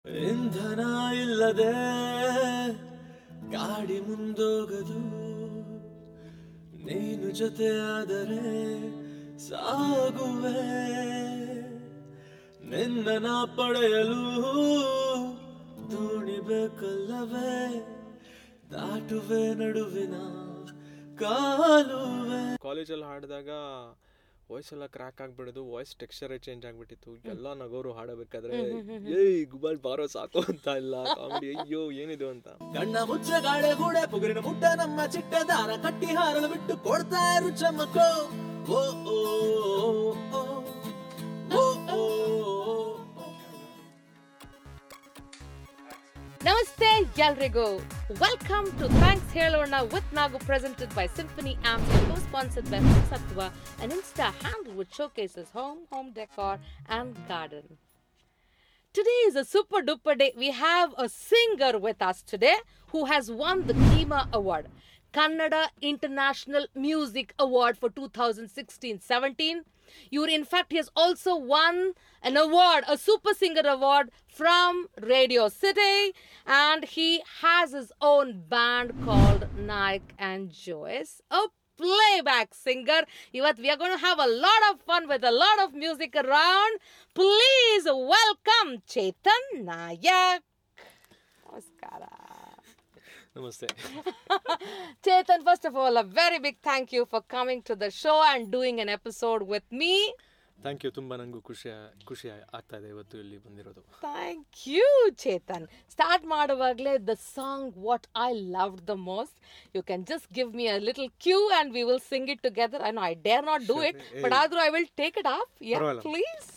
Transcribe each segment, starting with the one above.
ಇಂಧನ ಇಲ್ಲದೆ ಗಾಡಿ ಮುಂದೋಗದು ನೀನು ಜೊತೆ ಆದರೆ ಸಾಗುವೆ ನಿನ್ನ ಪಡೆಯಲು ದೋಣಿ ಬೇಕಲ್ಲವೇ ದಾಟುವೆ ನಡುವಿನ ಕಾಲುವೆ ಕಾಲೇಜಲ್ಲಿ ಹಾಡಿದಾಗ ವಾಯ್ಸ್ ಎಲ್ಲ ಕ್ರ್ಯಾಕ್ ಆಗ್ಬಿಡೋದು ವಾಯ್ಸ್ ಟೆಕ್ಸ್ಚರೇ ಚೇಂಜ್ ಆಗ್ಬಿಟ್ಟಿತ್ತು ಎಲ್ಲ ನಗೋರು ಹಾಡಬೇಕಾದ್ರೆ ಏಯ್ ಗುಬಾಲ್ ಬಾರೋ ಸಾಕು ಅಂತ ಇಲ್ಲ ಕಾಮಿಡಿ ಅಯ್ಯೋ ಏನಿದು ಅಂತ ಕಣ್ಣ ಮುಚ್ಚ ಗಾಳೆ ಗೂಡೆ ಪುಗುರಿನ ಮುಟ್ಟ ನಮ್ಮ ಚಿಟ್ಟ ದಾರ ಕಟ್ಟಿ ಹಾರಲು ಬಿಟ್ಟು ಕೊಡ್ತಾ ಇರು ಚಮಕೋ ಓ ಓ ಓ, ಓ, ಓ, ಓ. ನಮಸ್ತೆ ಎಲ್ರಿಗೂ ವೆಲ್ಕಮ್ ಟು ಥ್ಯಾಂಕ್ಸ್ ಹೇಳೋಣ with Nagu presented by symphony arms and co-sponsored by Food Sattva, an Insta handle which showcases home, home decor, and garden. Today is a super duper day. We have a singer with us today who has won the Kima Award, Kannada International Music Award for 2016-17. You're in fact he has also won an award, a super singer award from Radio City, and he has his own band called Nike and Joyce, a playback singer. Ivat we are going to have a lot of fun with a lot of music around. Please welcome Chetan Nayak. Namaskara. ನಮಸ್ತೆ Chetan, first of all, a very big thank you for coming to the show and doing an episode with me. Thank you ತುಂಬ ನನಗೂ ಖುಷಿ ಖುಷಿ ಆಗ್ತಾ ಇದೆ ಇವತ್ತು ಇಲ್ಲಿ ಬಂದಿರೋದು Thank you, Chetan. Start ಮಾಡುವಾಗಲೇ the song what I loved the most. You can just give me a little cue and we will sing it together. I know I dare not do it, but ಆದ್ರೂ I will take it up. Yeah, ಪರವಾಗಿಲ್ಲ. please.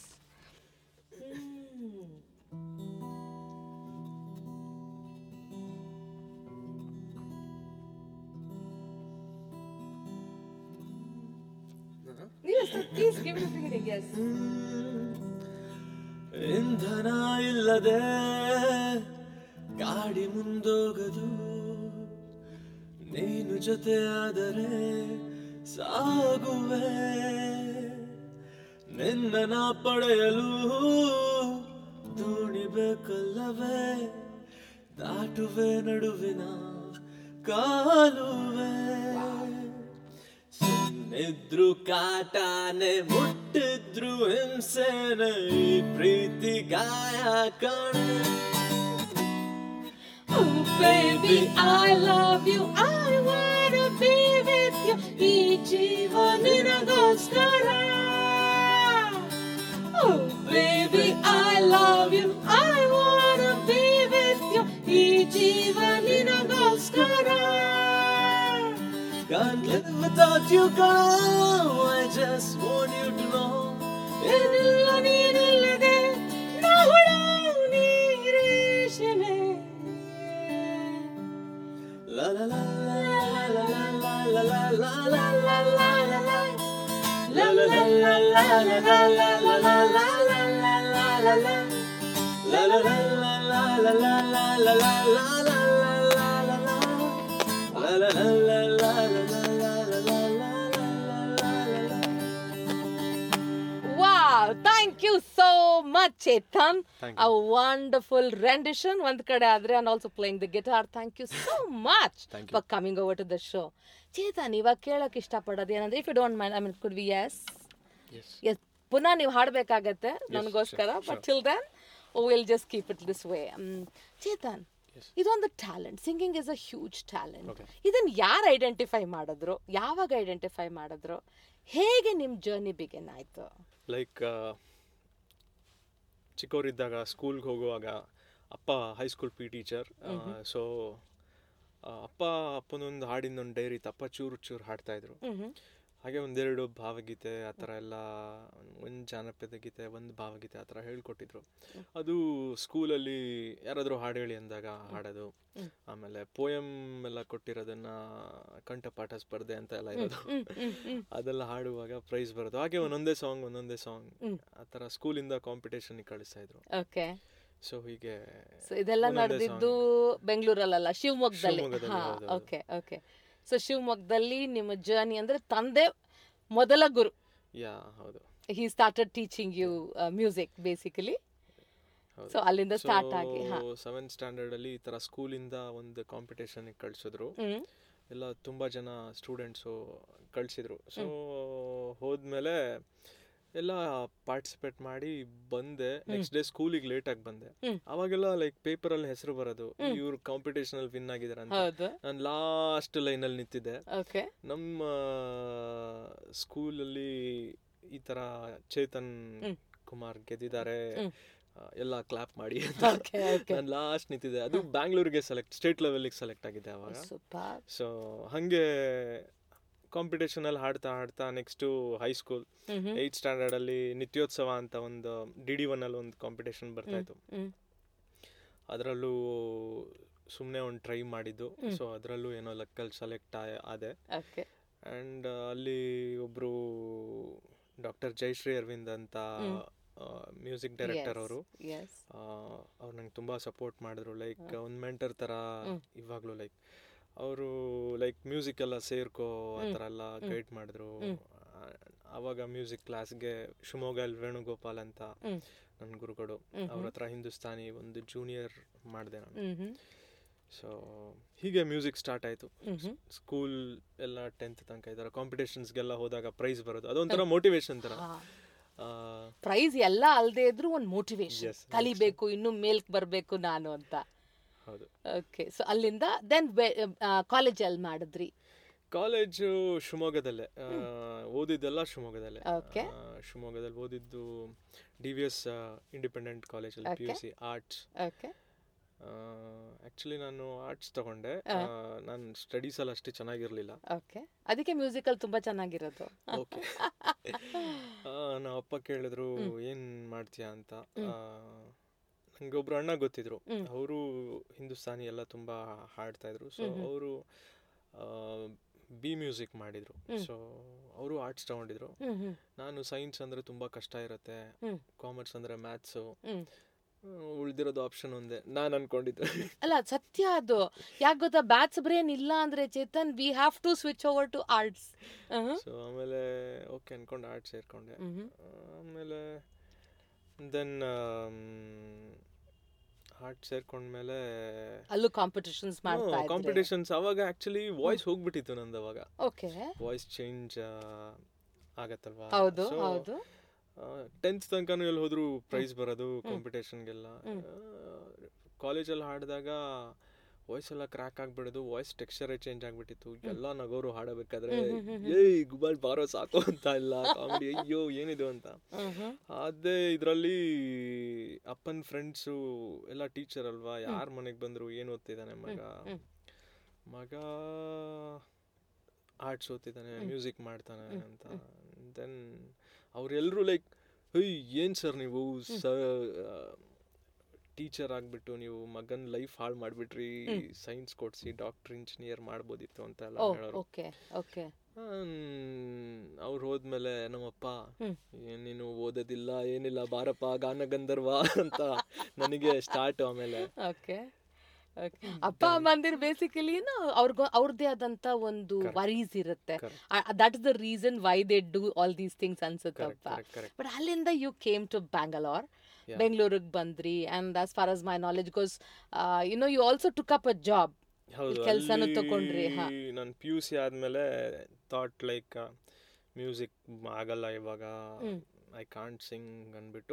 Yes, please give it a beginning, yes. ಇಂಧನ ಇಲ್ಲದೆ ಗಾಡಿ ಮುಂದೋಗದು ನೀನು ಜೊತೆ ಆದರೆ ಸಾಗುವೆ ನಿನ್ನ ಪಡೆಯಲು ದೋಣಿ ಬೇಕಲ್ಲವೇ ದಾಟುವೆ ನಡುವಿನ ಕಾಲುವೆ ಸುಮ್ನಿದ್ರು ಕಾಟಾನೆ ಮುಟ್ಟಿದ್ರು ಹಿಂಸೆನೆ ಈ ಪ್ರೀತಿ ಗಾಯ ಕಣೆ Oh, baby, I love you. I wanna be with you. ಈ ಜೀವನಿನಗೋಸ್ಕರ. Oh, baby, I love you. I wanna be with you. ಈ ಜೀವನಿನಗೋಸ್ಕರ. Can't live without you, girl. I just want you to know. ಏನಿಲ್ಲ ನೀನಿಲ್ಲದೆ ನಾಹುಳ ನೀರೇಷನೆ. La la la la la la la la la la la la la la la. La la la la la la la la la la la la la la la la. La la la la la la la la la la la la la la la la. La la la la la la la la la la la la la la. Wow, thank you so much, Chetan. Thank A wonderful rendition. ಒಂದ್ ಕಡೆ ಆದ್ರೆ and also playing the guitar. Thank you so much Thank you. for coming over to the show. Chetan ಇವಾಗ ಕೇಳಕ್ ಇಷ್ಟಪಡೋದು ಏನಂದ್ರೆ if you don't mind I mean could we yes yes yes ಪುನಃ ನೀವು ಹಾಡ್ಬೇಕಾಗತ್ತೆ ನನಗೋಸ್ಕರ sure, but sure. Till then will just keep it this way Chetan Yes. ಇದೊಂದು talent singing is a huge talent Okay. ಇದನ್ನ ಯಾರು ಐಡೆಂಟಿಫೈ ಮಾಡಿದ್ರು ಯಾವಾಗ identify ಮಾಡಿದ್ರು ಹೇಗೆ ನಿಮ್ ಜರ್ನಿ ಬಿಗಿನ್ ಆಯ್ತು ಲೈಕ್ ಚಿಕ್ಕವರಿದ್ದಾಗ ಸ್ಕೂಲ್ಗೆ ಹೋಗುವಾಗ ಅಪ್ಪ ಹೈಸ್ಕೂಲ್ ಪಿ ಟೀಚರ್ ಸೊ ಅಪ್ಪ ಅಪ್ಪನೊಂದು ಹಾಡಿನೊಂದು ಡೈರಿ ತಪ್ಪ ಚೂರು ಚೂರು ಹಾಡ್ತಾ ಇದ್ರು ಮ್ಹ್ಮ್. ಹಾಗೆ ಒಂದೆರಡು ಭಾವಗೀತೆ ಆ ಥರ ಎಲ್ಲ ಒಂದು ಜಾನಪದ ಗೀತೆ ಒಂದು ಭಾವಗೀತೆ ಆ ಥರ ಹೇಳ್ಕೊಟ್ಟಿದ್ರು ಅದು ಸ್ಕೂಲಲ್ಲಿ ಯಾರಾದರೂ ಹಾಡು ಹೇಳಿ ಅಂದಾಗ ಹಾಡೋದು ಆಮೇಲೆ ಪೋಯಮ್ ಎಲ್ಲ ಕೊಟ್ಟಿರೋದನ್ನ ಕಂಠಪಾಠ ಸ್ಪರ್ಧೆ ಅಂತ ಎಲ್ಲ ಇರೋದು ಅದೆಲ್ಲ ಹಾಡುವಾಗ ಪ್ರೈಸ್ ಬರೋದು ಹಾಗೆ ಒಂದೊಂದೇ ಸಾಂಗ್ ಒಂದೊಂದೇ ಸಾಂಗ್ ಆ ಥರ ಸ್ಕೂಲಿಂದ ಕಾಂಪಿಟೇಷನ್ಗೆ ಕಳಿಸ್ತಾ ಇದ್ರು ಓಕೆ ಸೊ ಹೀಗೆ ಸೊ ಇದೆಲ್ಲ ಒಂದೊಂದೇ ನಡೆದಿದ್ದು ಬೆಂಗಳೂರಲ್ಲ ಶಿವಮೊಗ್ಗದಲ್ಲಿ ಶಿವಮೊಗ್ಗದಲ್ಲಿ, ಹಾ ಹೌದು, ಹೌದು. ಓಕೆ ಓಕೆ ಸೊ ಶಿವಮೊಗ್ಗದಲ್ಲಿ ನಿಮ್ಮ ಜರ್ನಿ ಅಂದ್ರೆ ತಂದೆ ಮೊದಲ ಗುರು ಯಾ ಹೌದು he started teaching you uh, music basically so ಅಲ್ಲಿಂದ ಸ್ಟಾರ್ಟ್ ಆಗಿ ಹಾ ಸೆವೆಂತ್ ಸ್ಟ್ಯಾಂಡರ್ಡ್ ಅಲ್ಲಿ ಈ ತರ ಸ್ಕೂಲಿಂದ ಒಂದು ಕಾಂಪಿಟೇಷನ್ ಕಳ್ಸಿದ್ರು ಹ್ಮ್ ಎಲ್ಲ ತುಂಬಾ ಜನ ಸ್ಟೂಡೆಂಟ್ಸು ಕಳ್ಸಿದ್ರು ಸೊ ಹೋದ್ಮೇಲೆ ಎಲ್ಲ ಪಾರ್ಟಿಸಿಪೇಟ್ ಮಾಡಿ ಬಂದೆ ನೆಕ್ಸ್ಟ್ ಡೇ ಸ್ಕೂಲಿಗೆ ಲೇಟ್ ಆಗಿ ಬಂದೆ ಹ್ಮ್. ಅವಾಗೆಲ್ಲ ಲೈಕ್ ಪೇಪರ್ ಅಲ್ಲಿ ಹೆಸರು ಬರೋದು ಇವ್ರು ಕಾಂಪಿಟೇಷನ್ ಅಲ್ಲಿ ವಿನ್ ಆಗಿದಾರೆ ಅಂತ ಹೌದು ನಾನು ಲಾಸ್ಟ್ ಲೈನ್ ಅಲ್ಲಿ ನಿಂತಿದ್ದೆ ಓಕೆ ನಮ್ಮ ಸ್ಕೂಲಲ್ಲಿ ಈ ತರ ಚೇತನ್ ಕುಮಾರ್ ಗೆದ್ದಿದ್ದಾರೆ ಆ, ಎಲ್ಲ ಕ್ಲಾಪ್ ಮಾಡಿ ಅಂತ ಓಕೆ ಓಕೆ ನಾನು ಲಾಸ್ಟ್ ನಿಂತಿದ್ದೆ ಅದು ಬ್ಯಾಂಗ್ಳೂರಿಗೆ ಸೆಲೆಕ್ಟ್ ಸ್ಟೇಟ್ ಲೆವೆಲ್ಗೆ ಸೆಲೆಕ್ಟ್ ಆಗಿದ್ದೆ ಅವಾಗ ಸೂಪರ್ ಸೊ ಹಾಗೆ ಕಾಂಪಿಟೇಷನ್ ಅಲ್ಲಿ ಹಾಡ್ತಾ ಹಾಡ್ತಾ ನೆಕ್ಸ್ಟು ಹೈಸ್ಕೂಲ್ ಹ್ಮ್ ಏಯ್ತ್ ಸ್ಟ್ಯಾಂಡರ್ಡ್ ಅಲ್ಲಿ ನಿತ್ಯೋತ್ಸವ ಅಂತ ಒಂದು ಡಿ ಡಿ ಒನ್ ಅಲ್ಲಿ ಒಂದು ಕಾಂಪಿಟೇಷನ್ ಬರ್ತಾ ಇತ್ತು ಹ್ಮ್ ಅದರಲ್ಲೂ ಸುಮ್ಮನೆ ಒಂದು ಟ್ರೈ ಮಾಡಿದ್ದು ಸೊ ಅದರಲ್ಲೂ ಏನೋ ಲಕ್ಕಲ್ಲಿ ಸೆಲೆಕ್ಟ್ ಆದೆ ಓಕೆ ಆ್ಯಂಡ್ ಅಲ್ಲಿ ಒಬ್ರು ಡಾಕ್ಟರ್ ಜಯಶ್ರೀ ಅರವಿಂದ್ ಅಂತ ಮ್ಯೂಸಿಕ್ ಡೈರೆಕ್ಟರ್ ಅವರು ಎಸ್ ಅವ್ರು ನಂಗೆ ತುಂಬ ಸಪೋರ್ಟ್ ಮಾಡಿದ್ರು ಲೈಕ್ ಒಂದು ಮೆಂಟರ್ ಥರ ಇವಾಗಲೂ ಲೈಕ್ ಅವರು ಲೈಕ್ ಮ್ಯೂಸಿಕ್ ಎಲ್ಲ ಸೇರ್ಕೋ ಆ ಥರ ಎಲ್ಲ ಗೈಡ್ ಮಾಡಿದ್ರು ಆ, ಆವಾಗ ಮ್ಯೂಸಿಕ್ ಕ್ಲಾಸ್ಗೆ ಶಿವಮೊಗ್ಗಲ್ಲಿ ವೇಣುಗೋಪಾಲ್ ಅಂತ ನನ್ನ ಗುರುಗಳು ಅವ್ರ ಹತ್ರ ಹಿಂದೂಸ್ತಾನಿ ಒಂದು ಜೂನಿಯರ್ ಮಾಡಿದೆ ನಾನು ಹ್ಮ್ ಹ್ಮ್ ಸೊ ಹೀಗೆ ಮ್ಯೂಸಿಕ್ ಸ್ಟಾರ್ಟ್ ಆಯಿತು ಹ್ಮ್ ಸ್ಕೂಲ್ ಎಲ್ಲ ಟೆಂತ್ ತನಕ ಈ ಥರ ಕಾಂಪಿಟೇಷನ್ಸ್ಗೆಲ್ಲ ಹೋದಾಗ ಪ್ರೈಸ್ ಬರೋದು ಅದೊಂಥರ ಮೋಟಿವೇಶನ್ ಥರ ಆ, ಪ್ರೈಸ್ ಎಲ್ಲ ಅಲ್ದೇ ಇದ್ರು ಒಂದು ಮೋಟಿವೇಶನ್ Yes, ಕಲಿಬೇಕು ಇನ್ನು ಮೇಲ್ಕ್ ಬರಬೇಕು ನಾನು ಅಂತ ಹೌದು ಓಕೆ ಸೊ ಅಲ್ಲಿಂದ ದೆನ್ ಕಾಲೇಜಲ್ಲಿ ಮಾಡಿದ್ರಿ ಕಾಲೇಜು ಶಿವಮೊಗ್ಗದಲ್ಲೇ ಆ, ಓದಿದ್ದೆಲ್ಲ ಶಿವಮೊಗ್ಗದಲ್ಲೇ Okay. ಆ, ಶಿವಮೊಗ್ಗದಲ್ಲಿ ಓದಿದ್ದು ಡಿ ವಿ ಎಸ್ ಇಂಡಿಪೆಂಡೆಂಟ್ ಕಾಲೇಜಲ್ಲಿ P U C arts okay actually ನಾನು ಆರ್ಟ್ಸ್ ತಗೊಂಡೆ ನಾನು ಸ್ಟಡೀಸ್ ಅಲ್ಲಿ ಅಷ್ಟೇ ಚೆನ್ನಾಗಿರಲಿಲ್ಲ ಓಕೆ ಅದಕ್ಕೆ ಮ್ಯೂಸಿಕಲ್ ತುಂಬಾ ಚೆನ್ನಾಗಿರೋದು ಓಕೆ ನಮ್ಮ ಅಪ್ಪ ಕೇಳಿದ್ರು ಏನ್ ಮಾಡ್ತೀಯಾ ಅಂತ ಆ, ನಂಗೆ ಒಬ್ರು ಅಣ್ಣ ಗೊತ್ತಿದ್ರು ಅವರು ಹಿಂದೂಸ್ತಾನಿ ಎಲ್ಲ ತುಂಬಾ ಹಾಡ್ತಾ ಇದ್ರು ಸೊ ಅವರು ಬಿ ಮ್ಯೂಸಿಕ್ ಮಾಡಿದ್ರು ಸೊ ಅವರು ಆರ್ಟ್ಸ್ ತಗೊಂಡಿದ್ರು ಹ್ಮ್ ಹ್ಮ್ ನಾನು ಸೈನ್ಸ್ ಅಂದ್ರೆ ತುಂಬಾ ಕಷ್ಟ ಇರುತ್ತೆ ಹ್ಮ್. ಕಾಮರ್ಸ್ ಅಂದ್ರೆ ಮ್ಯಾಥ್ಸು ಹ್ಮ್ ಉಳ್ದಿರೋದು ಆಪ್ಷನ್ ಒಂದೇ ನಾನು ಅನ್ಕೊಂಡಿದ್ದೆ ಅಲ್ಲ ಸತ್ಯ ಅದು ಯಾಕೆ ಗೊತ್ತಾ ಬ್ಯಾಟ್ಸ್ ಬ್ರೇನ್ ಇಲ್ಲ ಅಂದ್ರೆ Chetan we have to switch over to arts so ಆಮೇಲೆ ಓಕೆ ಅನ್ಕೊಂಡು ಆರ್ಟ್ಸ್ ಸೇರ್ಕೊಂಡೆ ಆಮೇಲೆ ದೆನ್ ಆರ್ಟ್ ಸೇರ್ಕೊಂಡ್ಮೇಲೆ ಅಲ್ಲೂ ಕಾಂಪಿಟಿಷನ್ಸ್ ಮಾಡ್ತಾ ಇದ್ರಿ ಕಾಂಪಿಟೇಷನ್ಸ್ ಅವಾಗ ಆಕ್ಚುಲಿ ವಾಯ್ಸ್ ಹೋಗ್ಬಿಟ್ಟಿತ್ತು ನಂದು ಅವಾಗ ಓಕೆ ವಾಯ್ಸ್ ಚೇಂಜ್ ಆಗತ್ತಲ್ವಾ ಹೌದು ಹೌದು ಟೆಂತ್ ತನಕನೂ ಎಲ್ಲಿ ಹೋದ್ರು ಪ್ರೈಸ್ ಬರೋದು ಕಾಂಪಿಟೇಷನ್ಗೆಲ್ಲ ಕಾಲೇಜಲ್ಲಿ ಹಾಡಿದಾಗ ವಾಯ್ಸ್ ಎಲ್ಲ ಕ್ರ್ಯಾಕ್ ಆಗ್ಬಿಡೋದು ವಾಯ್ಸ್ ಟೆಕ್ಸ್ಚರೇ ಚೇಂಜ್ ಆಗ್ಬಿಟ್ಟಿತ್ತು ಎಲ್ಲ ನಗೋರು ಹಾಡಬೇಕಾದ್ರೆ ಏಯ್ ಗುಬಾಲ್ ಬಾರೋ ಸಾಕು ಅಂತ ಇಲ್ಲ ಕಾಮಿಡಿ ಅಯ್ಯೋ ಏನಿದು ಅಂತ ಹ್ಮ್ ಹ್ಮ್ ಅದೇ ಇದರಲ್ಲಿ ಅಪ್ಪನ ಫ್ರೆಂಡ್ಸು ಎಲ್ಲ ಟೀಚರ್ ಅಲ್ವಾ ಯಾರ ಮನೆಗೆ ಬಂದ್ರು ಏನು ಓದ್ತಿದ್ದಾನೆ ಮಗ ಮಗ ಆರ್ಟ್ಸ್ ಓದ್ತಿದ್ದಾನೆ ಮ್ಯೂಸಿಕ್ ಮಾಡ್ತಾನೆ ಅಂತ ದೆನ್ ಅವರೆಲ್ಲರೂ ಲೈಕ್ ಹೇಯ್ ಏನು ಸರ್ ನೀವು ಸ ಟೀಚರ್ ಆಗ್ಬಿಟ್ಟು ನೀವು ಮಗನ್ ಲೈಫ್ ಹಾಳು ಮಾಡ್ಬಿಟ್ರಿ ಸೈನ್ಸ್ ಕೊಡ್ಸಿ ಡಾಕ್ಟರ್ ಇಂಜಿನಿಯರ್ ಮಾಡ್ಬೋದಿತ್ತು ಅಂತ ಎಲ್ಲ ಓ ಹೇಳೋರು ಓಕೆ ಓಕೆ ಅವ್ರು ಹೋದ್ಮೇಲೆ ನಮ್ಮಪ್ಪ ಹ್ಮ್. ಏನ್ ನೀನು ಓದೋದಿಲ್ಲ ಏನಿಲ್ಲ ಬಾರಪ್ಪ ಗಾನ ಗಂಧರ್ವ ಅಂತ ನನಗೆ ಸ್ಟಾರ್ಟ್ ಆಮೇಲೆ ಓಕೆ ಓಕೆ ಅಪ್ಪ ಅಮ್ಮಂದಿರ್ ಬೇಸಿಕಲಿ ಅವ್ರಿಗ ಅವ್ರದ್ದೇ ಆದಂತ ಒಂದು ವರೀಸ್ ಇರುತ್ತೆ that is the reason why they do all these things ಅನ್ಸುತ್ತಪ್ಪ correct, correct. ಬಟ್ ಅಲ್ಲಿಂದ ಯು ಕೇಮ್ ಟು ಬ್ಯಾಂಗಲೋರ್ ಬೆಂಗಳೂರಿಗೆ ಬಂದ್ರಿ and as far as my knowledge goes you know you also took up a job ಹೌದು ಕೆಲ್ಸನೂ ತಗೊಂಡ್ರಿ, ಹಾ. ನಾನು P U C ಆದ್ಮೇಲೆ ಥಾಟ್ ಲೈಕ್ ಮ್ಯೂಸಿಕ್ ಆಗಲ್ಲ ಇವಾಗ ಐ ಕಾಂಟ್ ಸಿಂಗ್ ಅಂದ್ಬಿಟ್ಟು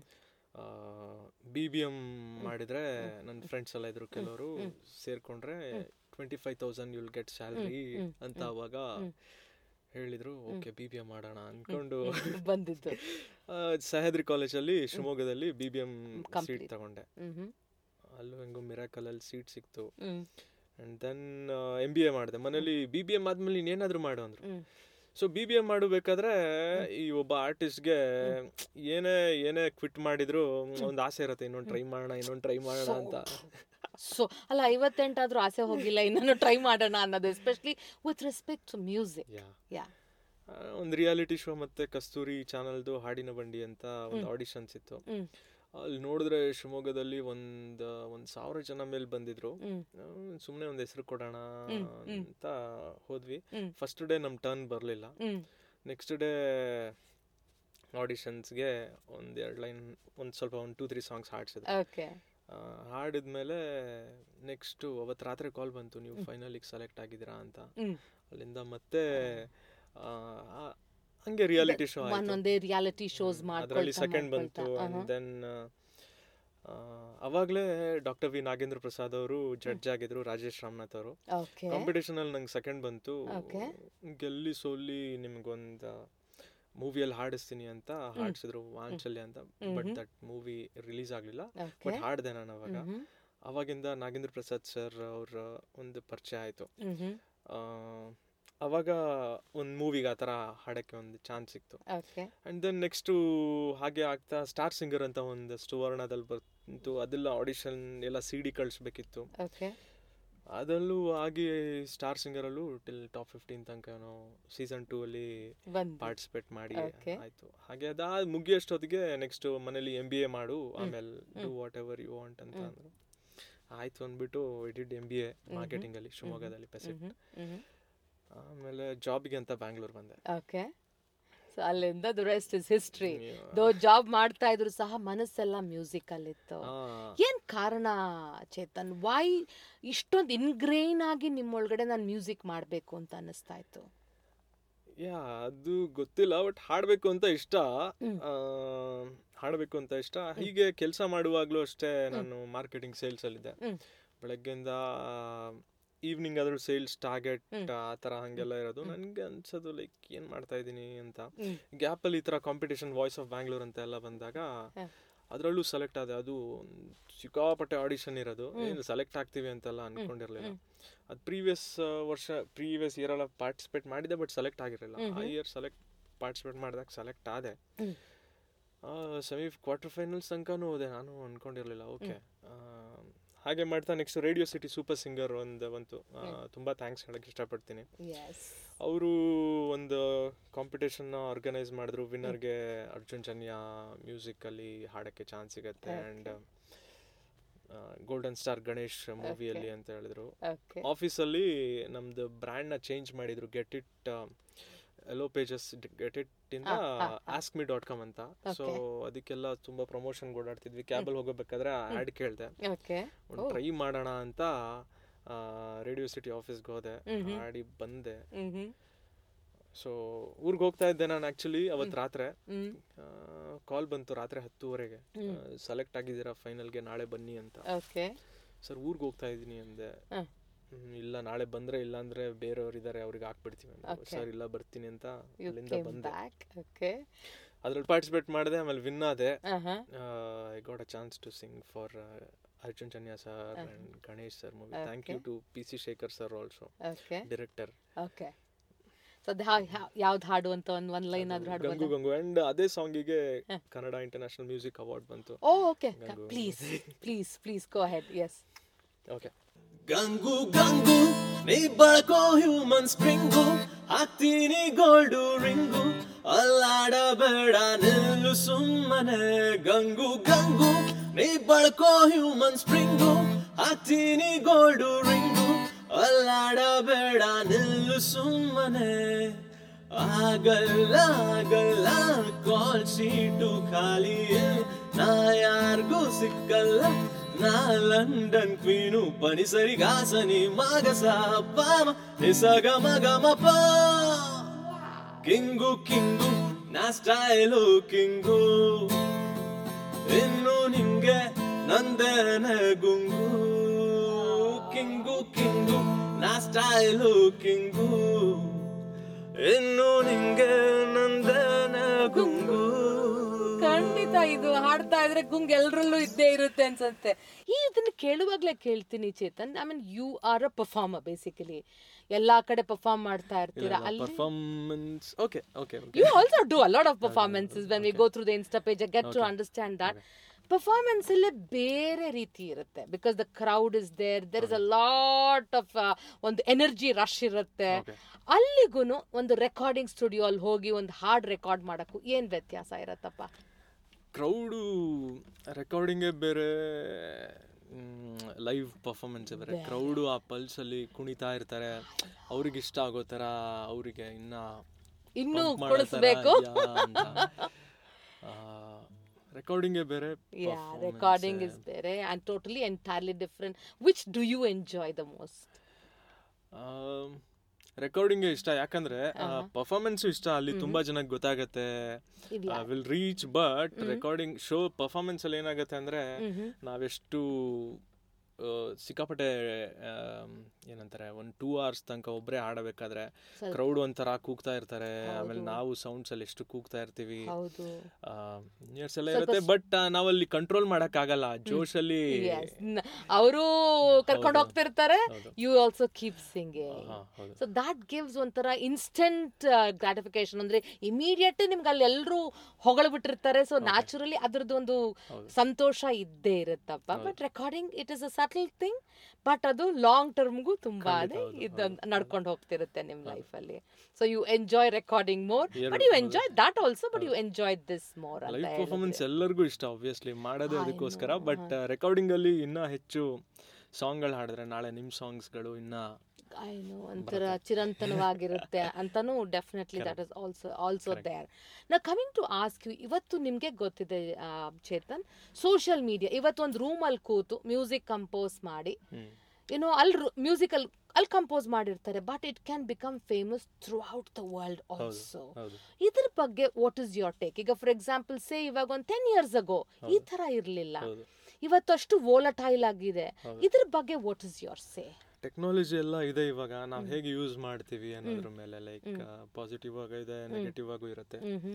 ಬಿ ಬಿ ಎಮ್ ಮಾಡಿದ್ರೆ ನನ್ನ ಫ್ರೆಂಡ್ಸ್ ಎಲ್ಲ ಇದ್ರು ಕೆಲವರು ಸೇರ್ಕೊಂಡ್ರೆ twenty five thousand you'll get salary ಅಂತ ಅವಾಗ ಹೇಳಿದ್ರು ಓಕೆ ಬಿ ಬಿ ಎಮ್ ಮಾಡೋಣ ಅನ್ಕೊಂಡು ಬಂದಿದ್ದು ಆ, ಸಹ್ಯಾದ್ರಿ ಕಾಲೇಜಲ್ಲಿ ಶಿವಮೊಗ್ಗದಲ್ಲಿ B B M seat Complete. ತಗೊಂಡೆ ಹ್ಮ್ ಹ್ಮ್ ಅಲ್ಲೂ ಹೆಂಗೋ ಮಿರಾಕಲಲ್ಲಿ ಸೀಟ್ ಸಿಕ್ತು ಹ್ಮ್ and then M B A ಮಾಡಿದೆ ಮನೇಲಿ ಬಿ ಬಿ ಎಮ್ ಆದ್ಮೇಲೆ ಇನ್ನೇನಾದ್ರೂ ಮಾಡು ಅಂದ್ರು ಹ್ಮ್. ಸೊ ಬಿ ಬಿ ಎಮ್ ಮಾಡಬೇಕಾದ್ರೆ ಈ ಒಬ್ಬ ಆರ್ಟಿಸ್ಟ್ಗೆ ಏನೇ ಏನೇ ಕ್ವಿಟ್ ಮಾಡಿದ್ರು ಒಂದು ಆಸೆ ಇರುತ್ತೆ ಇನ್ನೊಂದು ಟ್ರೈ ಮಾಡೋಣ ಇನ್ನೊಂದು ಟ್ರೈ ಮಾಡೋಣ ಅಂತ ಸೊ ಅಲ್ಲ ಐವತ್ತೆಂಟಾದ್ರೂ ಆಸೆ ಹೋಗಿಲ್ಲ ಇನ್ನೂ ಟ್ರೈ ಮಾಡೋಣ ಅನ್ನೋದು especially with respect to music yeah yeah ಒಂದು ರಿಯಾಲಿಟಿ ಶೋ ಮತ್ತೆ ಕಸ್ತೂರಿ ಚಾನಲ್ದು ಹಾಡಿನ ಬಂಡಿ ಅಂತ ಒಂದು ಆಡಿಷನ್ಸ್ ಇತ್ತು ಹ್ಮ್ ಅಲ್ಲಿ ನೋಡಿದ್ರೆ ಶಿವಮೊಗ್ಗದಲ್ಲಿ ಒಂದು ಒಂದು ಸಾವಿರ ಜನ ಮೇಲೆ ಬಂದಿದ್ರು ಹ್ಮ್ ಸುಮ್ಮನೆ ಒಂದು ಹೆಸರು ಕೊಡೋಣ ಅಂತ ಹೋದ್ವಿ ಹ್ಮ್. ಫಸ್ಟ್ ಡೇ ನಮ್ಮ ಟರ್ನ್ ಬರಲಿಲ್ಲ ಹ್ಮ್ ನೆಕ್ಸ್ಟ್ ಡೇ ಆಡಿಷನ್ಸ್ಗೆ ಒಂದು ಎರಡು ಲೈನ್ ಒಂದು ಸ್ವಲ್ಪ ಒಂದು ಟೂ ತ್ರೀ ಸಾಂಗ್ಸ್ ಹಾಡ್ಸಿದ್ರು ಓಕೆ ಆ, ಹಾಡಿದ್ಮೇಲೆ ನೆಕ್ಸ್ಟು ಅವತ್ತು ರಾತ್ರಿ ಕಾಲ್ ಬಂತು ನೀವು ಫೈನಲಿಗೆ ಸೆಲೆಕ್ಟ್ ಆಗಿದ್ದೀರಾ ಅಂತ ಹ್ಮ್. ಅಲ್ಲಿಂದ ಮತ್ತೆ ಆ, ಆ- ಹಂಗೆ ರಿಯಾಲಿಟಿ ಶೋ ಒಂದೊಂದೇ ರಿಯಾಲಿಟಿ ಶೋಸ್ ಅದರಲ್ಲಿ ಮಾಡ್ಕೊಳ್ತಾ ಸೆಕೆಂಡ್ ಬಂತು ಅಂಡ್ ದೆನ್ ಅವಾಗಲೇ ಡಾಕ್ಟರ್ ವಿ ನಾಗೇಂದ್ರ ಪ್ರಸಾದ್ ಅವರು ಜಡ್ಜ್ ಆಗಿದ್ರು ರಾಜೇಶ್ ರಾಮನಾಥ್ ಅವರು ಓಕೆ ಕಾಂಪಿಟೇಷನ್ ಅಲ್ಲಿ ನಂಗೆ ಸೆಕೆಂಡ್ ಬಂತು Okay. ಗೆಲ್ಲಿ ಸೋಲಿ ನಿಮ್ಗೊಂದು ಮೂವಿಯಲ್ಲಿ ಹಾಡಿಸ್ತೀನಿ ಅಂತ ಹಾಡ್ಸಿದ್ರು ವಾಂಚಲ್ಯ ಅಂತ ಬಟ್ ದಟ್ ಮೂವಿ ರಿಲೀಸ್ ಆಗಲಿಲ್ಲ ಓಕೆ ಬಟ್ ಹಾಡಿದೆ ನಾನು ಅವಾಗ ಅವಾಗಿಂದ ನಾಗೇಂದ್ರ ಪ್ರಸಾದ್ ಸರ್ ಅವ್ರ ಒಂದು ಪರಿಚಯ ಆಯಿತು ಅವಾಗ ಒಂದು ಮೂವಿಗೆ ಆ ಥರ ಹಾಡೋಕ್ಕೆ ಒಂದು ಚಾನ್ಸ್ ಸಿಕ್ತು ಓಕೆ ಆ್ಯಂಡ್ ದೆನ್ ನೆಕ್ಸ್ಟು ಹಾಗೆ ಆಗ್ತಾ ಸ್ಟಾರ್ ಸಿಂಗರ್ ಅಂತ ಒಂದು ಸುವರ್ಣದಲ್ಲಿ ಬಂತು ಅದೆಲ್ಲ ಆಡಿಷನ್ ಎಲ್ಲ ಸಿ ಡಿ ಕಳಿಸ್ಬೇಕಿತ್ತು ಓಕೆ ಅದರಲ್ಲೂ ಆಗಿ ಸ್ಟಾರ್ ಸಿಂಗರಲ್ಲೂ ಟಿಲ್ ಟಾಪ್ ಫಿಫ್ಟೀನ್ ತನಕ ಏನೋ ಸೀಸನ್ ಟೂ ಅಲ್ಲಿ ಬಂದು ಪಾರ್ಟಿಸಿಪೇಟ್ ಮಾಡಿ Okay. ಆಯ್ತು ಹಾಗೆ ಅದಾ ಮುಗಿಯೋಷ್ಟೊತ್ತಿಗೆ ನೆಕ್ಸ್ಟ್ ಮನೇಲಿ ಎಂ ಬಿ ಎ ಮಾಡು ಆಮೇಲೆ do whatever you want ಅಂತ ಅಂದ್ರು ಆಯ್ತು ಅಂದ್ಬಿಟ್ಟು I did M B A marketing ಅಲ್ಲಿ ಶಿವಮೊಗ್ಗದಲ್ಲಿ ಪೆಸಿಫಿಕ್ ಆಮೇಲೆ ಜಾಬ್ಗೆ ಅಂತ ಬ್ಯಾಂಗ್ಳೂರ್ ಬಂದೆ ಓಕೆ ಸೊ ಅಲ್ಲಿಂದ the rest is history Yeah. Though job ಮಾಡ್ತಾ ಇದ್ರು ಸಹ ಮನಸ್ಸೆಲ್ಲ ಮ್ಯೂಸಿಕ್ ಅಲ್ಲಿತ್ತು ಆ, ಏನ್ ಕಾರಣ ಚೇತನ್ ವೈ ಇಷ್ಟೊಂದು ಇನ್ಗ್ರೇನ್ ಆಗಿ ನಿಮ್ಮೊಳಗಡೆ ನಾನು ಮ್ಯೂಸಿಕ್ ಮಾಡಬೇಕು ಅಂತ ಅನ್ನಿಸ್ತಾ ಇತ್ತು ಯಾ ಅದು ಗೊತ್ತಿಲ್ಲ ಬಟ್ ಹಾಡಬೇಕು ಅಂತ ಇಷ್ಟ ಆ, ಹಾಡಬೇಕು ಅಂತ ಇಷ್ಟ ಹೀಗೆ ಕೆಲಸ ಮಾಡುವಾಗಲೂ ಅಷ್ಟೇ ನಾನು ಮಾರ್ಕೆಟಿಂಗ್ ಸೇಲ್ಸ್ ಅಲ್ಲಿದ್ದೆ ಹ್ಮ್. ಬೆಳಗ್ಗೆಯಿಂದ ಈವ್ನಿಂಗ್ ಆದ್ರೂ ಸೇಲ್ಸ್ ಟಾರ್ಗೆಟ್ ಆ ಥರ ಹಂಗೆಲ್ಲ ಇರೋದು ನನಗೆ ಅನ್ಸೋದು ಲೈಕ್ ಏನು ಮಾಡ್ತಾ ಇದ್ದೀನಿ ಅಂತ ಹ್ಮ್. ಗ್ಯಾಪಲ್ಲಿ ಈ ಥರ ಕಾಂಪಿಟೇಷನ್ ವಾಯ್ಸ್ ಆಫ್ ಬ್ಯಾಂಗ್ಳೂರ್ ಅಂತ ಎಲ್ಲ ಬಂದಾಗ ಅದರಲ್ಲೂ ಸೆಲೆಕ್ಟ್ ಆದೆ ಅದು ಒಂದ್ ಸಿಕ್ಕಾಪಟ್ಟೆ ಆಡಿಷನ್ ಇರೋದು ಏನು ಸೆಲೆಕ್ಟ್ ಆಗ್ತೀವಿ ಅಂತೆಲ್ಲ ಅನ್ಕೊಂಡಿರ್ಲಿಲ್ಲ ಅದು ಪ್ರೀವಿಯಸ್ ವರ್ಷ ಪ್ರೀವಿಯಸ್ ಇಯರ್ ಎಲ್ಲ ಪಾರ್ಟಿಸಿಪೇಟ್ ಮಾಡಿದೆ ಬಟ್ ಸೆಲೆಕ್ಟ್ ಆಗಿರಲಿಲ್ಲ ಆ ಇಯರ್ ಸೆಲೆಕ್ಟ್ ಪಾರ್ಟಿಸಿಪೇಟ್ ಮಾಡಿದಾಗ ಸೆಲೆಕ್ಟ್ ಆದೆ ಹ್ಮ್. ಸೆಮಿ ಕ್ವಾರ್ಟರ್ ಫೈನಲ್ಸ್ ತನಕನೂ ಹೋದೆ ನಾನು ಅನ್ಕೊಂಡಿರ್ಲಿಲ್ಲ ಓಕೆ ಹಾಗೆ ಮಾಡ್ತಾ next radio city super singer ಒಂದು ಬಂತು ಆ, ತುಂಬಾ ಥ್ಯಾಂಕ್ಸ್ ಹೇಳಕ್ ಇಷ್ಟಪಡ್ತೀನಿ ಎಸ್ ಅವರು ಒಂದು ಕಾಂಪಿಟೇಷನ್ ಆರ್ಗನೈಸ್ ಮಾಡಿದ್ರು ವಿನ್ನರ್ಗೆ ಅರ್ಜುನ್ ಜನ್ಯ ಮ್ಯೂಸಿಕ್ ಅಲ್ಲಿ ಹಾಡಕ್ಕೆ ಚಾನ್ಸ್ ಸಿಗತ್ತೆ ಅಂಡ್ ಗೋಲ್ಡನ್ ಸ್ಟಾರ್ ಗಣೇಶ್ ಮೂವಿಯಲ್ಲಿ ಅಂತ ಹೇಳಿದ್ರು ಓಕೆ ಆಫೀಸಲ್ಲಿ ನಮ್ದು ಬ್ರ್ಯಾಂಡ್ನ ಚೇಂಜ್ ಮಾಡಿದ್ರು get it yellow pages get it ಇಂದ ಆಸ್ಕ್ ಮಿ ಡಾಟ್ ಕಾಮ್ ಅಂತ ಸೊ ಅದಕ್ಕೆಲ್ಲ ತುಂಬಾ ಪ್ರಮೋಷನ್ ಓಡಾಡ್ತಿದ್ವಿ ಕ್ಯಾಬಲ್ಲಿ ಹೋಗಬೇಕಾದ್ರೆ ಆ್ಯಡ್ ಕೇಳಿದೆ ಓಕೆ ಒಂದು ಟ್ರೈ ಮಾಡೋಣ ಅಂತ ರೇಡಿಯೋ ಸಿಟಿ ಆಫೀಸ್ಗೆ ಹೋದೆ ಆಡಿ ಬಂದೆ ಹ್ಮ್ ಸೊ ಊರಿಗೆ ಹೋಗ್ತಾ ಇದ್ದೆ ನಾನು ಆ್ಯಕ್ಚುಲಿ ಅವತ್ತು ರಾತ್ರಿ ಹ್ಮ್ ಕಾಲ್ ಬಂತು ರಾತ್ರಿ ಹತ್ತುವರೆಗೆ ಸೆಲೆಕ್ಟ್ ಆಗಿದ್ದೀರಾ ಫೈನಲ್ಗೆ ನಾಳೆ ಬನ್ನಿ ಅಂತ ಓಕೆ ಸರ್ ಊರಿಗೆ ಹೋಗ್ತಾ ಇದ್ದೀನಿ ಅಂದೆ ಹ. ಹ್ಮ್, ಇಲ್ಲ ನಾಳೆ ಬಂದ್ರೆ ಇಲ್ಲ ಅಂದ್ರೆ ಬೇರೆಯವ್ರು ಇದಾರೆ ಅವ್ರಿಗೆ ಹಾಕ್ಬಿಡ್ತೀವಿ ಅಂದ್ರು. ಸರ್ ಇಲ್ಲ ಬರ್ತೀನಿ ಅಂತ ಯು ಅಲ್ಲಿಂದ ಕೇಮ್ ಬಂದೆ ಬ್ಯಾಕ್ ಓಕೆ ಅದ್ರಲ್ಲಿ ಪಾರ್ಟಿಸಿಪೇಟ್ ಮಾಡಿದೆ ಆಮೇಲೆ ವಿನ್ ಆದೆ ಆಹಾ I got a chance to sing for Arjun Janya sir and Ganesh sir movie thank you to P C Shekhar sir also okay director okay so ಯಾವ್ದು ಹಾಡು ಅಂತ ಒಂದು ಒಂದು ಲೈನ್ ಆದ್ರೂ ಗಂಗು ಹಾಡ್ಬೋದಾ ಗಂಗು ಅಂಡ್ ಅದೇ ಸಾಂಗಿಗೆ ಕನ್ನಡ ಇಂಟರ್ನ್ಯಾಷನಲ್ ಮ್ಯೂಸಿಕ್ ಅವಾರ್ಡ್ ಬಂತು ಓ okay please please please go ahead yes okay Gangu Gangu ನೀ ಬಳಕೋ ಹ್ಯೂಮನ್ ಸ್ಪ್ರಿಂಗು ಹಾಕ್ತೀನಿ ಗೋಲ್ಡು ರಿಂಗು ಅಲ್ಲಾಡಬೇಡ ನಿಲ್ಲು ಸುಮ್ಮನೆ ಗಂಗು ಗಂಗು ನೀ ಬಳಕೋ ಹ್ಯೂಮನ್ ಸ್ಪ್ರಿಂಗು ಹಾಕ್ತೀನಿ ಗೋಲ್ಡು ರಿಂಗು ಅಲ್ಲಾಡಬೇಡ ನಿಲ್ಲು ಸುಮ್ಮನೆ ಆಗಲ್ಲ ಆಗಲ್ಲ ಕಾಲ್ ಶೀಟು ಖಾಲಿ ನಾ ಯಾರಿಗೂ ಸಿಕ್ಕಲ್ಲ ನಾ ಲಂಡನ್ ಕ್ವೀನು ಪನಿ ಸರಿ ಗಾಸನಿ ಮಾಗಸ ಪಾಮ ನಿಸಗ ಮಗ ಮಪ ಕಿಂಗು ಕಿಂಗು ನಾ ಸ್ಟೈಲು ಕಿಂಗು ಇನ್ನು ನಿಂಗೆ ನಂದೇನೆ ಗುಂಗು ಕಿಂಗು ಕಿಂಗು ನಾ ಸ್ಟೈಲು ಕಿಂಗು ಇನ್ನು ನಿಂಗೆ ನಂದೇನೆ ಗುಂಗು ಖಂಡಿತ ಇದು ಹಾಡ್ತಾ ಇದ್ರೆ ಗುಂಗ್ ಎಲ್ರಲ್ಲೂ ಇದ್ದೇ ಇರುತ್ತೆ ಅನ್ಸುತ್ತೆ ಈ ಇದನ್ನ ಕೇಳುವಾಗ್ಲೇ ಕೇಳ್ತೀನಿ Chetan I mean you are a performer basically ಎಲ್ಲಾ ಕಡೆ ಪರ್ಫಾರ್ಮ್ ಮಾಡ್ತಾ ಇರ್ತೀರಾ ಅಲ್ಲಿ performance okay okay you also do a lot of performances when we go through the insta page i get to understand that performance ಅಲ್ಲೇ ಬೇರೆ ರೀತಿ ಇರುತ್ತೆ because the crowd is there there is a lot of ಒಂದು energy rush ಇರುತ್ತೆ ಅಲ್ಲಿಗೂ ಒಂದು recording studio ಅಲ್ಲಿ ಹೋಗಿ ಒಂದು ಹಾಡ್ ರೆಕಾರ್ಡ್ ಮಾಡಕ್ಕೂ ಏನ್ ವ್ಯತ್ಯಾಸ ಇರತ್ತಪ್ಪ ಕ್ರೌಡು ರೆಕಾರ್ಡಿಂಗೇ ಬೇರೆ ಲೈವ್ ಪರ್ಫಾರ್ಮೆನ್ಸ್ ಬೇರೆ ಕ್ರೌಡು ಆ ಪಲ್ಸಲ್ಲಿ ಕುಣಿತಾ ಇರ್ತಾರೆ ಅವ್ರಿಗೆ ಇಷ್ಟ ಆಗೋ ಥರ ಅವರಿಗೆ ಇನ್ನ ಇನ್ನೂ pump ಮಾಡೋ ಥರ ಕುಣಿಸ್ಬೇಕು ಯಾ ಅಂತ. ರೆಕಾರ್ಡಿಂಗೇ ಬೇರೆ Yeah, recording is ಬೇರೆ and totally entirely different. Which do you enjoy the most? Recording ಇಷ್ಟ ಯಾಕಂದ್ರೆ ಪರ್ಫಾರ್ಮೆನ್ಸ್ ಇಷ್ಟ ಅಲ್ಲಿ ತುಂಬಾ ಜನಕ್ಕೆ ಗೊತ್ತಾಗತ್ತೆ ಇಲ್ಲ. Will reach but recording show performance ಅಲ್ಲಿ ಏನಾಗತ್ತೆ ಅಂದ್ರೆ ನಾವೆಷ್ಟು ಆ, ಸಿಕ್ಕಾಪಟ್ಟೆ ಆಮ್, ಏನಂತಾರೆ ಒಂದ್ ಟೂ ಅವರ್ಸ್ ತನಕ ಒಬ್ರೇ ಆಡಬೇಕಾದ್ರೆ ಸ್ವಲ್ಪ- ಕ್ರೌಡ್ ಒಂಥರ ಕೂಗ್ತಾ ಇರ್ತಾರೆ ಆಮೇಲೆ ನಾವು ಸೌಂಡ್ಸ್ ಅಲ್ಲಿ ಎಷ್ಟು ಕೂಗ್ತಾ ಇರ್ತೀವಿ ಹೌದು ಇಯರ್ಸ್ ಎಲ್ಲ ಇರುತ್ತೆ ಬಟ್ ನಾವಲ್ಲಿ ಕಂಟ್ರೋಲ್ ಮಾಡಕ್ ಆಗಲ್ಲ ಜೋಶ್ ಅಲ್ಲಿ ಅವರು ಕರ್ಕೊಂಡು ಹೌದು. ಹೋಗ್ತಿರ್ತಾರೆ ಹೌದು. ಯು ಆಲ್ಸೋ ಕೀಪ್ ಸಿಂಗಿಂಗ್ ಹಾ, ಹೌದು. ಸೊ ದಾಟ್ ಗಿವ್ಸ್ ಒಂಥರ ಇನ್ಸ್ಟೆಂಟ್ ಗ್ರಾಟಿಫಿಕೇಶನ್ ಅಂದ್ರೆ ಇಮಿಡಿಯೇಟ್ ನಿಮ್ಗೆ ಅಲ್ಲಿ ಎಲ್ಲರೂ ಹೊಗಳ್ಬಿಟ್ಟಿರ್ತಾರೆ ಸೊ ನ್ಯಾಚುರಲಿ ಅದ್ರದ್ದು ಒಂದು ಸಂತೋಷ ಇದ್ದೇ ಇರುತ್ತಪ್ಪ but recording it is a subtle thing but ಅದು ಲಾಂಗ್ ಟರ್ಮ್ಗೂ ತುಂಬಾ ಇದು ನಡ್ಕೊಂಡು ಹೋಗ್ತಿರುತ್ತೆ ನಿಮ್ ಲೈಫ್ ಅಲ್ಲಿ so you enjoy recording more but you enjoy that also but you enjoy this more live performance ಎಲ್ಲರಿಗೂ ಇಷ್ಟ ಆಬ್ವಿಯಸ್ಲಿ ಮಾಡೋದೇ ಅದಕ್ಕೋಸ್ಕರ ಬಟ್ ರೆಕಾರ್ಡಿಂಗ್ ಅಲ್ಲಿ ಇನ್ನ ಹೆಚ್ಚು ಸಾಂಗ್ಗಳು ಹಾಡಿದ್ರೆ ನಾಳೆ ನಿಮ್ ಸಾಂಗ್ಸ್ಗಳು ಇನ್ನ ಐನು ಒಂಥರ ಚಿರಂತನವಾಗಿರುತ್ತೆ ಅಂತಾನು definitely that is also also there ನಾ ಕಮಿಂಗ್ ಟು ಆಸ್ಕ್ ಯು ಇವತ್ತು ನಿಮಗೆ ಗೊತ್ತಿದೆ ಆ, ಚೇತನ್ ಸೋಷಿಯಲ್ ಮೀಡಿಯಾ ಇವತ್ತು ಒಂದು ರೂಮಲ್ಲಿ ಕೂತು ಮ್ಯೂಸಿಕ್ ಕಂಪೋಸ್ ಮಾಡಿ ಏನೋ ಅಲ್ಲಿ ಮ್ಯೂಸಿಕಲ್ ಅಲ್ಲಿ ಕಂಪೋಸ್ ಮಾಡಿರ್ತಾರೆ but it can become famous throughout the world also ಹೌದು ಇದ್ರ ಬಗ್ಗೆ ವಾಟ್ ಇಸ್ ಯೋರ್ ಟೇಕ್ ಈಗ ಫಾರ್ ಎಕ್ಸಾಂಪಲ್ ಸೇ ಇವಾಗ ಒಂದು ಟೆನ್ ಇಯರ್ಸ್ ಅಗೋ ಈ ತರ ಇರಲಿಲ್ಲ ಹೌದು ಇವತ್ತು ಅಷ್ಟು ವೋಲಟೈಲ್ ಆಗಿದೆ ಇದ್ರ ಬಗ್ಗೆ what is your say technology ಎಲ್ಲ ಇದೆ ಇವಾಗ ನಾವ್ ಹೇಗೆ ಯೂಸ್ ಮಾಡ್ತೀವಿ ಅನ್ನೋದ್ರ ಮೇಲೆ ಲೈಕ್ ಪಾಸಿಟಿವ್ ಆಗೂ ಇದೆ ನೆಗೆಟಿವ್ ಆಗೂ ಇರುತ್ತೆ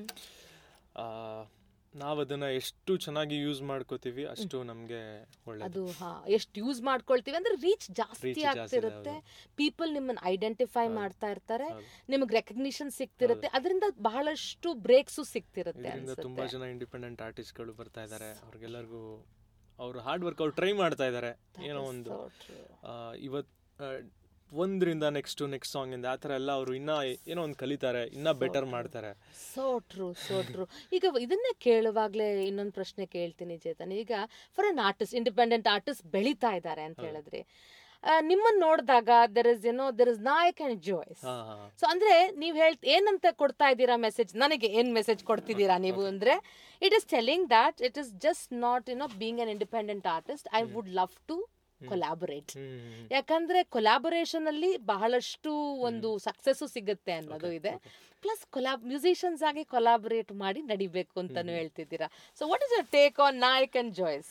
ಆ, ನಾವ್ ಅದನ್ನ ಎಷ್ಟು ಚೆನ್ನಾಗಿ ಯೂಸ್ ಮಾಡ್ಕೋತೀವಿ ಅಷ್ಟು ನಮ್ಗೆ ಒಳ್ಳೇದು ಅದು ಹಾ ಎಷ್ಟು ಯೂಸ್ ಮಾಡ್ಕೊಳ್ತೀವಿ ಅಂದ್ರೆ ರೀಚ್ ಜಾಸ್ತಿ Reach ಜಾಸ್ತಿ ಆಗ್ತಿರುತ್ತೆ ಪೀಪಲ್ ನಿಮ್ಮನ್ನ ಐಡೆಂಟಿಫೈ ಮಾಡ್ತಾ ಇರ್ತಾರೆ ನಿಮಗೆ ರೆಕಗ್ನಿಷನ್ ಸಿಗ್ತಿರುತ್ತೆ ಅದರಿಂದ ಬಹಳಷ್ಟು ಬ್ರೇಕ್ಸು ಸಿಗ್ತಿರುತ್ತೆ ಇದರಿಂದ ತುಂಬಾ ಅನ್ಸುತ್ತೆ ಜನ ಇಂಡಿಪೆಂಡೆಂಟ್ ಆರ್ಟಿಸ್ಟ್ಗಳು ಬರ್ತಾ ಇದ್ದಾರೆ ಅವ್ರಿಗೆಲ್ಲರಿಗೂ ಅವ್ರು ಹಾರ್ಡ್ ವರ್ಕ್ ಅವ್ರು ಟ್ರೈ ಮಾಡ್ತಾ ಇದ್ದಾರೆ ಏನೋ ಒಂದು So true. ಆ, ಇವತ್ ಆ, ಒಂದ್ರಿಂದ ನೆಕ್ಸ್ಟ್ ನೆಕ್ಸ್ಟ್ ಸಾಂಗ್ ಇಂದ ಆ ಥರ ಎಲ್ಲ ಅವರು ಇನ್ನ ಏನೋ ಒಂದು ಕಲಿತಾರೆ ಇನ್ನ ಬೆಟರ್ ಮಾಡ್ತಾರೆ ಸೋ ಟ್ರೂ ಸೋ ಟ್ರೂ ಈಗ ಇದನ್ನೇ ಕೇಳುವಾಗ್ಲೇ ಇನ್ನೊಂದು ಪ್ರಶ್ನೆ ಕೇಳ್ತೀನಿ ಚೇತನ್ ಈಗ for an artist independent artist ಬೆಳೀತಾ ಇದ್ದಾರೆ ಅಂತ ಹೇಳಿದ್ರೆ ನಿಮ್ಮನ್ನ ನೋಡಿದಾಗ ದರ್ ಇಸ್ ಏನೋ there is Nayak and Joyce ಹಾ ಹಾ ಸೊ ಅಂದ್ರೆ ನೀವ್ ಹೇಳ್ ಏನಂತ ಕೊಡ್ತಾ ಇದ್ದೀರಾ ಮೆಸೇಜ್ ನನಗೆ ಏನ್ ಮೆಸೇಜ್ ಕೊಡ್ತಿದ್ದೀರಾ ನೀವು ಅಂದ್ರೆ it is telling that it is just not you know being an independent artist I would love to collaborate hmm ಯಾಕಂದ್ರೆ ಕೊಲಾಬೊರೇಷನ್ ಅಲ್ಲಿ ಬಹಳಷ್ಟು ಒಂದು ಸಕ್ಸಸ್ ಸಿಗುತ್ತೆ ಅನ್ನೋದು ಇದೆ ಪ್ಲಸ್ ಕೊಲಾಬ್ ಮ್ಯೂಸಿಷಿಯನ್ಸ್ ಆಗಿ ಕೊಲಾಬರೇಟ್ ಮಾಡಿ ನಡಿಬೇಕು ಅಂತಾನು ಹೇಳ್ತಿದ್ದೀರಾ so what is your take on Nayak and Joyce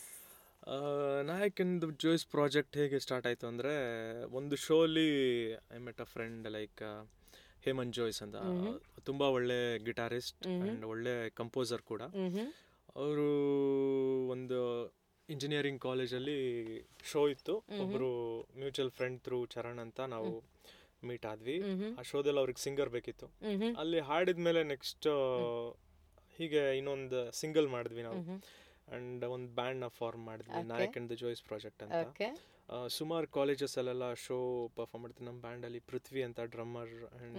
ನಾಯಕಂದು ಜೋಯ್ಸ್ ಪ್ರಾಜೆಕ್ಟ್ ಹೇಗೆ ಸ್ಟಾರ್ಟ್ ಆಯ್ತು ಅಂದ್ರೆ ಒಂದು ಶೋ ಅಲ್ಲಿ I met a friend like Hemanth Joyce ಅಂತ ತುಂಬಾ ಒಳ್ಳೆ ಗಿಟಾರಿಸ್ಟ್ ಅಂಡ್ ಒಳ್ಳೆ ಕಂಪೋಸರ್ ಕೂಡ ಅವರು ಒಂದು ಇಂಜಿನಿಯರಿಂಗ್ ಕಾಲೇಜಲ್ಲಿ ಶೋ ಇತ್ತು ಒಬ್ರು ಮ್ಯೂಚುವಲ್ ಫ್ರೆಂಡ್ ಥ್ರೂ ಚರಣ್ ಅಂತ ನಾವು ಮೀಟ್ ಆದ್ವಿ ಆ ಶೋದಲ್ಲಿ ಅವ್ರಿಗೆ ಸಿಂಗರ್ ಬೇಕಿತ್ತು ಅಲ್ಲಿ ಹಾಡಿದ್ಮೇಲೆ ನೆಕ್ಸ್ಟ್ ಹೀಗೆ ಇನ್ನೊಂದು ಸಿಂಗಲ್ ಮಾಡಿದ್ವಿ ನಾವು ಅಂಡ್ ಒಂದು ಬ್ಯಾಂಡ್ ನ ಫಾರ್ಮ್ ಮಾಡಿದ್ವಿ Nayak and the Joyce project ಅಂತ ಓಕೆ ಸುಮಾರು ಕಾಲೇಜಸ್ ಅಲ್ಲೆಲ್ಲ ಶೋ ಪರ್ಫಾರ್ಮ್ ಮಾಡ್ತೀವಿ ನಮ್ಮ ಬ್ಯಾಂಡ್ ಅಲ್ಲಿ ಪೃಥ್ವಿ ಅಂತ ಡ್ರಮ್ಮರ್ ಅಂಡ್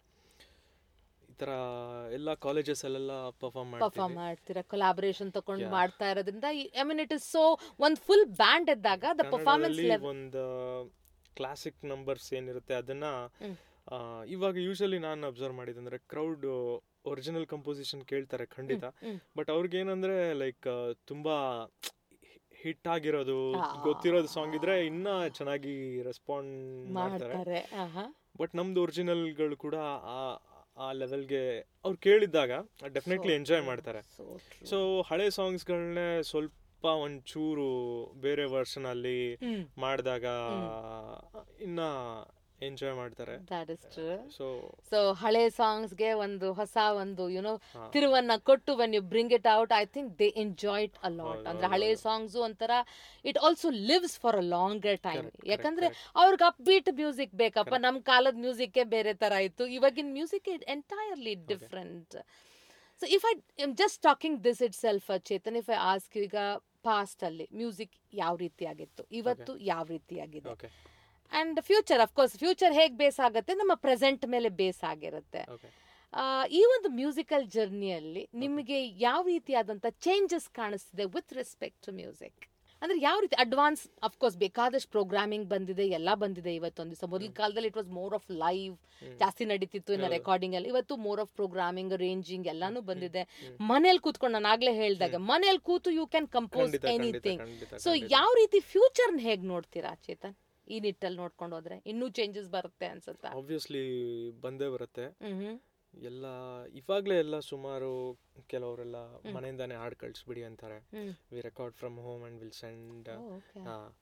ಈ ತರ ಎಲ್ಲ ಕಾಲೇಜಸ್ ಅಲ್ಲೆಲ್ಲ ಪರ್ಫಾರ್ಮ್ ಪರ್ಫಾರ್ಮ್ ಮಾಡ್ತೀವಿ ಮಾಡ್ತೀರಾ ಕೊಲಾಬರೇಷನ್ ತಗೊಂಡು Yeah. ಮಾಡ್ತಾ ಇರೋದ್ರಿಂದ I mean it is so ಒಂದ್ ಫುಲ್ ಬ್ಯಾಂಡ್ ಇದ್ದಾಗ ದ ಪರ್ಫಾರ್ಮೆನ್ಸ್ ಕನ್ನಡದಲ್ಲಿ ಲೆವೆಲ್ ಒಂದು ಕ್ಲಾಸಿಕ್ ನಂಬರ್ಸ್ ಏನಿರುತ್ತೆ ಅದನ್ನ ಆ, ಇವಾಗ ಯೂಶಲಿ ನಾನು ಅಬ್ಸರ್ವ್ ಮಾಡಿದಂದ್ರೆ ಕ್ರೌಡ್ ಒರಿಜಿನಲ್ ಕಂಪೋಸಿಷನ್ ಕೇಳ್ತಾರೆ ಖಂಡಿತ ಬಟ್ ಅವ್ರಿಗೆ ಏನಂದ್ರೆ ಲೈಕ್ ತುಂಬಾ ಹಿಟ್ ಆಗಿರೋದು ಗೊತ್ತಿರೋದು ಸಾಂಗ್ ಇದ್ರೆ ಇನ್ನ ಚೆನ್ನಾಗಿ ರೆಸ್ಪಾಂಡ್ ಮಾಡ್ತಾರೆ ಮಾಡ್ತಾರೆ ಆಹಾ. ಬಟ್ ನಮ್ದು ಒರಿಜಿನಲ್ಗಳು ಕೂಡ ಆ ಆ ಲೆವೆಲ್ಗೆ ಅವ್ರು ಕೇಳಿದ್ದಾಗ ಡೆಫಿನೆಟ್ಲಿ ಎಂಜಾಯ್ ಮಾಡ್ತಾರೆ So true. ಸೊ ಹಳೆ ಸಾಂಗ್ಸ್ಗಳನ್ನೇ ಸ್ವಲ್ಪ ಒಂಚೂರು ಬೇರೆ ವರ್ಷನ್ ಅಲ್ಲಿ ಮಾಡಿದಾಗ ಇನ್ನ ಎಂಜಾಯ್ ಮಾಡ್ತಾರೆ That is true. So so ಹಳೆ ಸಾಂಗ್ಸ್ಗೆ ಒಂದು ಹೊಸ ಒಂದು ಯುನೋ ತಿರುವನ್ನ ಕೊಟ್ಟು when you bring it out I think they enjoy it a lot ಅಂದ್ರೆ ಹಳೆ ಸಾಂಗ್ಸು ಒಂಥರ it also lives for a longer time ಯಾಕಂದ್ರೆ ಅವ್ರಿಗೆ ಅಪ್ ಬೀಟ್ ಮ್ಯೂಸಿಕ್ ಬೇಕಪ್ಪ ನಮ್ ಕಾಲದ ಮ್ಯೂಸಿಕ್ ಬೇರೆ ತರ ಇತ್ತು ಇವಾಗಿನ music entirely different so if I just talking this itself Chetan if I ask ಈಗ ಪಾಸ್ಟ್ ಅಲ್ಲಿ ಮ್ಯೂಸಿಕ್ ಯಾವ ರೀತಿ ಆಗಿತ್ತು ಇವತ್ತು ಯಾವ ರೀತಿ ಆಗಿದೆ okay and future of course future ಹೇಗೆ ಬೇಸ್ ಆಗುತ್ತೆ ನಮ್ಮ ಪ್ರೆಸೆಂಟ್ ಮೇಲೆ ಬೇಸ್ ಆಗಿರುತ್ತೆ ಓಕೆ ಆ, ಈ ಒಂದು ಮ್ಯೂಸಿಕಲ್ ಜರ್ನಿಯಲ್ಲಿ ನಿಮಗೆ ಯಾವ ರೀತಿಯಾದಂಥ ಚೇಂಜಸ್ ಕಾಣಿಸ್ತಿದೆ ವಿತ್ ರೆಸ್ಪೆಕ್ಟ್ ಟು ಮ್ಯೂಸಿಕ್ ಅಂದ್ರೆ ಯಾವ ರೀತಿ ಅಡ್ವಾನ್ಸ್ ಅಫ್ಕೋರ್ಸ್ ಬೇಕಾದಷ್ಟು ಪ್ರೋಗ್ರಾಮಿಂಗ್ ಬಂದಿದೆ ಎಲ್ಲ ಬಂದಿದೆ ಇವತ್ತೊಂದು ದಿವಸ ಮೊದಲ ಕಾಲದಲ್ಲಿ it was more of live ಜಾಸ್ತಿ ನಡೀತಿತ್ತು ಇನ್ನು ರೆಕಾರ್ಡಿಂಗ್ ಅಲ್ಲಿ ಇವತ್ತು ಮೋರ್ ಆಫ್ ಪ್ರೋಗ್ರಾಮಿಂಗ್ ರೇಂಜಿಂಗ್ ಎಲ್ಲಾನು ಬಂದಿದೆ ಮನೇಲಿ ಕೂತ್ಕೊಂಡು ನಾನು ಆಗ್ಲೇ ಹೇಳ್ದಾಗ ಮನೇಲಿ ಕೂತು ಯು ಕ್ಯಾನ್ ಕಂಪೋಸ್ ಖಂಡಿತ, ಖಂಡಿತ, ಎನಿಥಿಂಗ್ ಖಂಡಿತ, ಸೊ ಯಾವ ರೀತಿ ಫ್ಯೂಚರ್ನ ಹೇಗ್ ನೋಡ್ತೀರಾ ಚೇತನ್ ಈ ನಿಟ್ಟಲ್ಲಿ ನೋಡ್ಕೊಂಡು ಹೋದ್ರೆ ಇನ್ನೂ ಚೇಂಜಸ್ ಬರುತ್ತೆ ಅನ್ಸುತ್ತಾ ಆಬ್ವಿಯಸ್ಲಿ ಬಂದೇ ಬರುತ್ತೆ ಹ್ಮ್ ಎಲ್ಲ ಇವಾಗಲೇ ಎಲ್ಲ ಸುಮಾರು ಕೆಲವರೆಲ್ಲ ಮನೆಯಿಂದಾನೇ ಹಾಡು ಕಳಿಸ್ಬಿಡಿ ಅಂತಾರೆ hmm we record from home and will send okay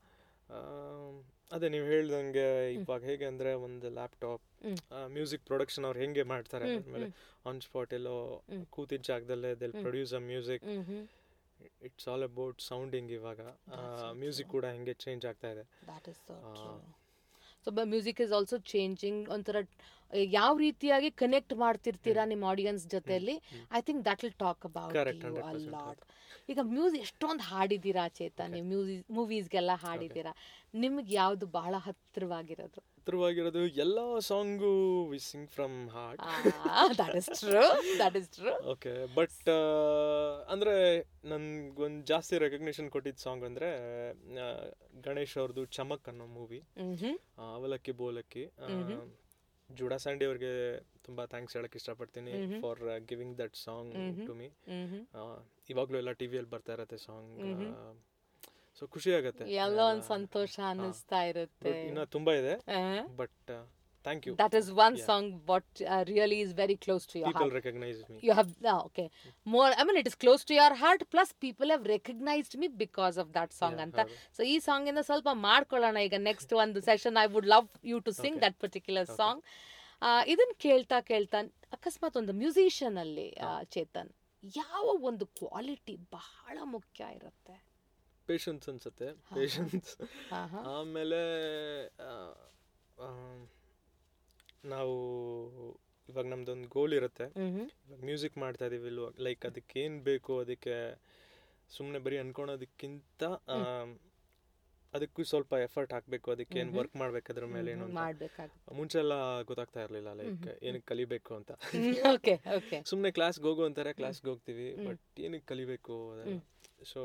ಅದೇ ನೀವು ಹೇಳ್ದಂಗೆ ಇವಾಗ ಹೇಗೆ ಅಂದರೆ ಒಂದು ಲ್ಯಾಪ್ಟಾಪ್ ಹ್ಮ್. ಮ್ಯೂಸಿಕ್ ಪ್ರೊಡಕ್ಷನ್ ಅವ್ರು ಹೆಂಗೆ ಮಾಡ್ತಾರೆ ಆಮೇಲೆ ಆನ್ ಸ್ಪಾಟ್ ಎಲ್ಲೋ ಕೂತಿದ್ದ ಜಾಗದಲ್ಲೇ they'll produce a music hmm hmm it's all about sounding ಇವಾಗ ಮ್ಯೂಸಿಕ್ ಕೂಡ ಹೆಂಗೆ ಚೇಂಜ್ ಆಗ್ತಾ ಇದೆ That is so true. So music is also changing ಒಂಥರ ಯಾವ ರೀತಿಯಾಗಿ ಕನೆಕ್ಟ್ ಮಾಡ್ತಿರ್ತೀರಾ ನಿಮ್ಮ ಆಡಿಯನ್ಸ್ ಜೊತೆಲಿ I think that will talk about Correct, you 100% lot ಈಗ ಮ್ಯೂಸಿಕ್ ಎಷ್ಟೊಂದು ಹಾಡಿದ್ದೀರಾ ಚೇತನ್ ನೀವು ಮ್ಯೂಸಿಕ್ ಮೂವೀಸ್ಗೆಲ್ಲ ಹಾಡಿದ್ದೀರಾ ನಿಮ್ಗೆ ಯಾವುದು ಬಹಳ ಹತ್ತಿರವಾಗಿರೋದು ಹತ್ರವಾಗಿರೋದು ಎಲ್ಲ song we sing from heart that is true that is true okay but ಅಂದರೆ ನನ್ಗೊಂದು ಜಾಸ್ತಿ ರೆಕಗ್ನಿಷನ್ ಕೊಟ್ಟಿದ್ದ ಸಾಂಗ್ ಅಂದರೆ ಗಣೇಶ್ ಅವ್ರದ್ದು ಚಮಕ್ ಅನ್ನೋ ಮೂವಿ ಹ್ಮ್ ಅವಲಕ್ಕಿ ಬೋಲಕ್ಕಿ ಆ, ಜುಡಾ ಸ್ಯಾಂಡಿ ಅವ್ರಿಗೆ ತುಂಬ ಥ್ಯಾಂಕ್ಸ್ ಹೇಳಕ್ ಇಷ್ಟಪಡ್ತೀನಿ for giving that song to me hmm ಇವಾಗಲೂ ಎಲ್ಲ ಟಿ ವಿಯಲ್ಲಿ ಬರ್ತಾ ಇರತ್ತೆ ಸಾಂಗ್ ಸೊ ಖುಷಿ ಆಗತ್ತೆ ಎಲ್ಲೋ ಒಂದು ಸಂತೋಷ ಅನ್ನಿಸ್ತಾ ಇರುತ್ತೆ But ಇನ್ನ ತುಂಬಾ ಇದೆ but thank you that is one song what really is very close to your people recognise me you have ah, okay more i mean it is close to your heart plus people have recognized me because of that song ಅಂತ so ಈ song ಇಂದ ಸ್ವಲ್ಪ ಮಾಡ್ಕೊಳ್ಳೋಣ ಈಗ next ಒಂದು session I would love you to sing that particular song ಇದನ್ನ ಕೇಳ್ತಾ ಕೇಳ್ತಾ ಅಕಸ್ಮಾತ್ ಒಂದು ಮ್ಯೂಸಿಷಿಯನ್ ಅಲ್ಲಿ ಆ, ಚೇತನ್ ಯಾವ ಒಂದು ಕ್ವಾಲಿಟಿ ಬಹಳ ಮುಖ್ಯ ಇರುತ್ತೆ ಪೇಷನ್ಸ್ ಅನ್ಸುತ್ತೆ ಪೇಷನ್ಸ್ ಹಾ, ಹಾ. ಆಮೇಲೆ ಆ, ಆ, ನಾವು ಇವಾಗ ನಮ್ದೊಂದು ಗೋಲ್ ಇರುತ್ತೆ ಮ್ಹೂ. ಇವಾಗ ಮ್ಯೂಸಿಕ್ ಮಾಡ್ತಾ ಇದೀವಿ ಇಲ್ವಾ ಲೈಕ್ ಅದಕ್ಕೆ ಏನು ಬೇಕು ಅದಕ್ಕೆ ಸುಮ್ಮನೆ ಬರೀ ಅನ್ಕೊಳೋದಕ್ಕಿಂತ ಆ, ಅದಕ್ಕೂ ಸ್ವಲ್ಪ ಎಫರ್ಟ್ ಹಾಕ್ಬೇಕು ಅದಕ್ಕೆ ಏನು ವರ್ಕ್ ಮಾಡ್ಬೇಕು ಅದ್ರ ಮೇಲೆ ಏನು ಅಂತ ಮಾಡ್ಬೇಕಾಗುತ್ತೆ ಮುಂಚೆ ಎಲ್ಲ ಗೊತ್ತಾಗ್ತಾ ಇರಲಿಲ್ಲ ಲೈಕ್ ಏನಕ್ಕೆ ಕಲಿಬೇಕು ಅಂತ ಓಕೆ ಓಕೆ ಸುಮ್ಮನೆ ಕ್ಲಾಸ್ಗೆ ಹೋಗು ಅಂತಾರೆ ಕ್ಲಾಸ್ಗೆ ಹೋಗ್ತೀವಿ ಬಟ್ ಏನಕ್ಕೆ ಕಲಿಬೇಕು ಸೊ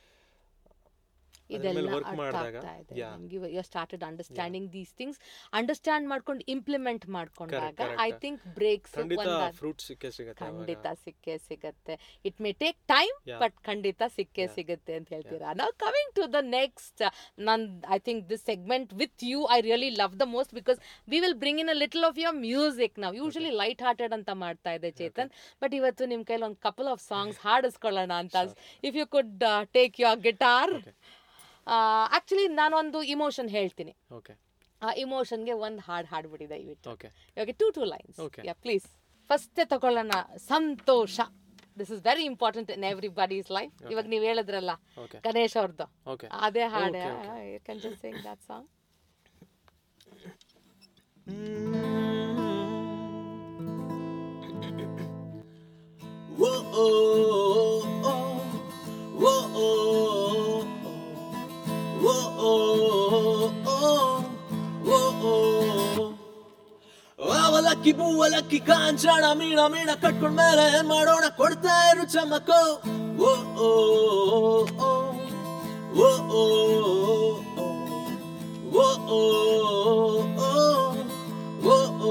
ಇದೆಲ್ಲ ವರ್ಕ್ ಅರ್ಥ ಮಾಡಿದಾಗ ಆಗ್ತಾ ಇದೆ ಯಾ ನಿಮ್ಗೆ you started understanding these things understand ಮಾಡ್ಕೊಂಡು ಇಂಪ್ಲಿಮೆಂಟ್ ಮಾಡ್ಕೊಂಡಾಗ correct. ಐ ಥಿಂಕ್ ಬ್ರೇಕ್ಸ್ ಖಂಡಿತ ಫ್ರೂಟ್ ಸಿಕ್ಕೇ ಸಿಗತ್ತೆ ಅವಾಗ. ಖಂಡಿತ ಸಿಕ್ಕೇ ಸಿಗತ್ತೆ it may take time Yeah. But ಖಂಡಿತ ಸಿಕ್ಕೇ ಸಿಗುತ್ತೆ ಅಂತ ಹೇಳ್ತೀರಾ ನಾವು ಕಮಿಂಗ್ ಟು ದ ನೆಕ್ಸ್ಟ್ ನನ್ I think this segment with you I really love the most because we will bring in a little of your music ನಾವು usually light hearted ಅಂತ ಮಾಡ್ತಾ ಇದೆ ಚೇತನ್ ಬಟ್ ಇವತ್ತು ನಿಮ್ಮ ಕೈಲಿ ಒಂದು ಕಪಲ್ ಆಫ್ ಸಾಂಗ್ಸ್ ಹಾಡಿಸ್ಕೊಳ್ಳೋಣ ಅಂತ if you could take your guitar actually ನಾನೊಂದು ಇಮೋಷನ್ ಹೇಳ್ತೀನಿ ಓಕೆ ಆ ಇಮೋಷನ್ಗೆ ಒಂದು ಹಾಡು ಹಾಡ್ಬಿಡಿ ದಯವಿಟ್ಟು ಓಕೆ ಇವಾಗ ಟೂ ಟೂ ಲೈನ್ಸ್ Okay. ಯಾ ಪ್ಲೀಸ್ ಫಸ್ಟ್ ತಗೊಳ್ಳೋಣ ಸಂತೋಷ this is very important in everybody's life ಇವಾಗ ನೀವು ಹೇಳಿದ್ರಲ್ಲ Okay. ಗಣೇಶ್ ಅವ್ರದ್ದು ಓಕೆ ಅದೇ ಹಾಡೆ Okay, can just sing that song Whoa, oh, oh, whoa, oh, whoa, oh, oh, whoa, oh. ಅವಲಕ್ಕಿ ಬೂವಲಕ್ಕಿ ಕಾಂಚಣ ಮೀಣ ಮೀಣ ಕಟ್ಕೊಂಡ್ ಮೇಲೆ ಏನ್ ಮಾಡೋಣ ಕೊಡ್ತಾ ಇರು ಚಮಕೋ ಓ ಓ ಓ ಓ ಓ ಓ ಓ ಓ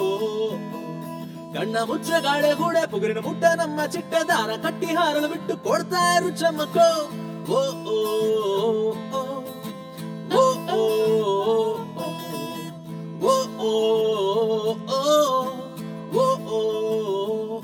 ಕಣ್ಣ ಮುಚ್ಚ ಗಾಡೆ ಗೂಡೆ ಪುಗುರಿನ ಮುಟ್ಟ ನಮ್ಮ ಚಿಟ್ಟ ದಾರ ಕಟ್ಟಿ ಹಾರಲು ಬಿಟ್ಟು ಕೊಡ್ತಾ ಇರು ಚಮಕೋ ಓ ಓ ಓ ಓ ಓ ಓ ಓ ಓ ಓ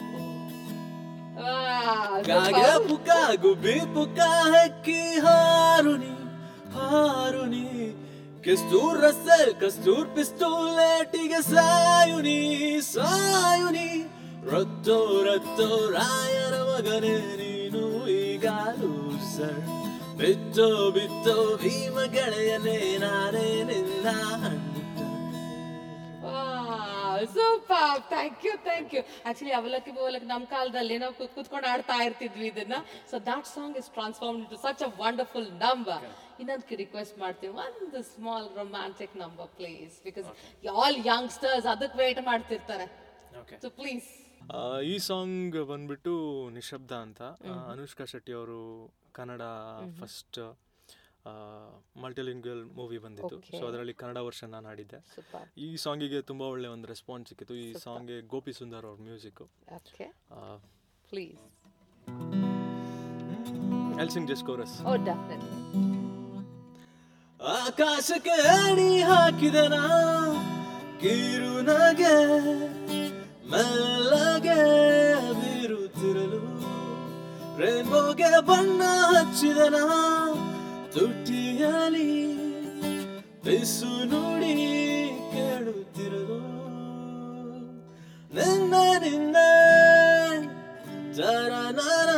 ಕಾಗೆ ಪುಕ ಗುಬ್ಬಿ ಪುಕ ಹಕ್ಕಿ ಹಾರುನಿ ಹಾರುನಿ ಕಿಸ್ತೂರ್ ರಸ್ಸಲ್ ಕಸ್ತೂರ್ ಪಿಸ್ತೂಲೇಟಿಗೆ ಸಾಯುನಿ ಸಾಯುನಿ ರತ್ತೋ ರತ್ತೋ ರಾಯನ ಮಗನೇ ನೀನು ಈಗ ಲೂಸರ್ ಬಿತ್ತೋ ಬಿತ್ತೋ ಭೀಮ ಗೆಳೆಯನೇ ನಾನೇ ನಿನ್ನ super thank you thank you actually ಅವಲಕ್ಕಿ ಬೋಲಕ್ಕಿ ನಮ್ಮ ಕಾಲದಲ್ಲಿ ನಾವು ಕೂತ್- ಕೂತ್ಕೊಂಡು ಆಡ್ತಾ ಇರ್ತಿದ್ವಿ ಇದನ್ನ so that song is transform to such a wonderful number ಇನ್ನೊಂದು ರಿಕ್ವೆಸ್ಟ್ ಮಾಡ್ತೀವಿ ಒಂದು small romantic number please because all youngsters ಅದಕ್ಕೆ ವೇಟ್ ಮಾಡ್ತಿರ್ತಾರೆ ಓಕೆ ಸೊ ಪ್ಲೀಸ್ ಈ ಸಾಂಗ್ ಬಂದ್ಬಿಟ್ಟು ನಿಶಬ್ದ ಅಂತ ಆ, ಅನುಷ್ಕಾ ಶೆಟ್ಟಿ ಅವರು ಕನ್ನಡ ಫಸ್ಟ್ ಮಲ್ಟಿಲಿಂಗಲ್ ಮೂವಿ ಬಂದಿತ್ತು Okay. ಸೊ ಅದರಲ್ಲಿ ಕನ್ನಡ ವರ್ಷನ್ ನಾನು ಹಾಡಿದ್ದೆ ಸೂಪರ್ ಈ ಸಾಂಗಿಗೆ ತುಂಬ ಒಳ್ಳೆ ಒಂದು ರೆಸ್ಪಾನ್ಸ್ ಸಿಕ್ಕಿತ್ತು ಈ ಸಾಂಗ್ಗೆ ಗೋಪಿ ಸುಂದರ್ ಅವ್ರ ಮ್ಯೂಸಿಕ್ಕು ಓಕೆ ಪ್ಲೀಸ್ ಎಲ್ಸಿಂಗ್ ಜಸ್ಟ್ ಕೋರಸ್ ಓ ಡೆಫಿನೆಟ್ಲಿ ಆಕಾಶಕ್ಕೆ ಅಣಿ ಹಾಕಿದನ ಕಿರುನಗೆ ಮೆಲ್ಲಗೆ ಬೀರುತ್ತಿರಲು ರೇನ್ಬೋಗೆ ಬಣ್ಣ ಹಚ್ಚಿದನ ತುಟಿಯಲಿ ಬಿಸು ನುಡಿ ಕೇಳುತ್ತಿರಲು ನಿನ್ನ ನಿನ್ನ ಜರ ನರ